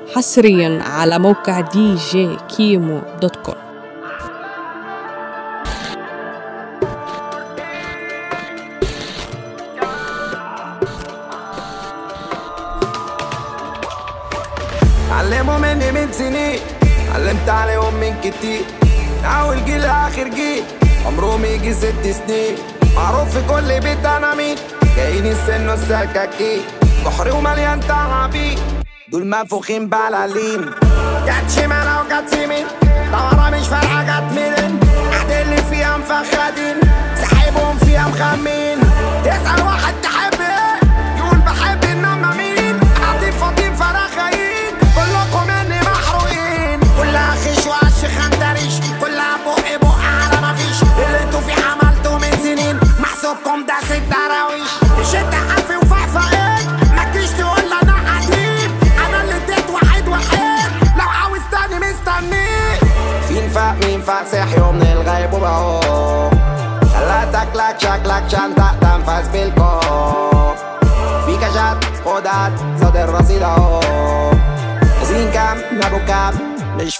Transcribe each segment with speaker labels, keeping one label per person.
Speaker 1: حصريا على موقع دي جي كيمو دوت كوم
Speaker 2: علموا مني من سنين علمت عليهم من كتير أول جيل آخر جيل عمرهم يجي ست سنين معروف في كل بيت أنا مين جايين السن والسكاكين بحر ومليان تعابين دول منفوخين بلالين جت شمال وجت يمين طوارة مش فارقة جت منين قاعدين اللي فيها مفخدين سحيبهم فيها مخمين تسأل واحد تحب ايه يقول بحب انما مين قاعدين فاضيين فراخين كلكم اني محروقين كلها خش وعش خندريش كلها بق بق على مفيش اللي انتوا فيه عملتوا من سنين محسوبكم ده ست دراويش شد حرفي وفعفعين ما تجيش تقول لي انا قديم انا اللي اديت واحد وحيد لو عاوز تاني مستنيك في نفاق مين فاسح يوم من الغيب وبهو خلاتك لك شكلك شنطة تنفس بالكوك في كشات خدات صد الرصيد اهو عايزين كام نابو كام مش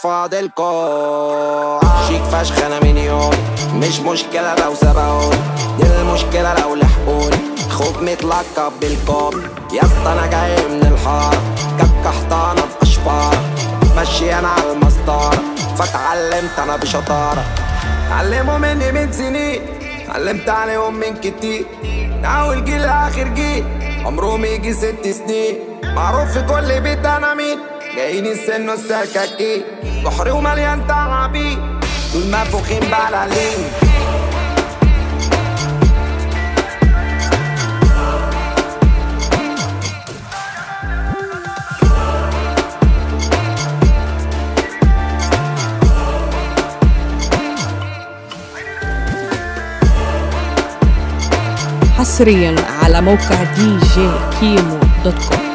Speaker 2: فاضلكو شيك فشخ انا من يوم مش مشكلة لو سبقوني دي المشكلة لو لحقوني اخوك متلقب بالكوب يا اسطى انا جاي من الحارة كبكة حطانة بأشفارة ماشي انا على المسطرة فتعلمت انا بشطارة علموا مني من سنين علمت عليهم من كتير من اول جيل لاخر جيل عمرهم يجي ست سنين معروف في كل بيت انا مين جايين السن والسكاكين بحر ومليان تعابين دول منفوخين بلالين
Speaker 1: حصريا على موقع دي جي كيمو دوت كوم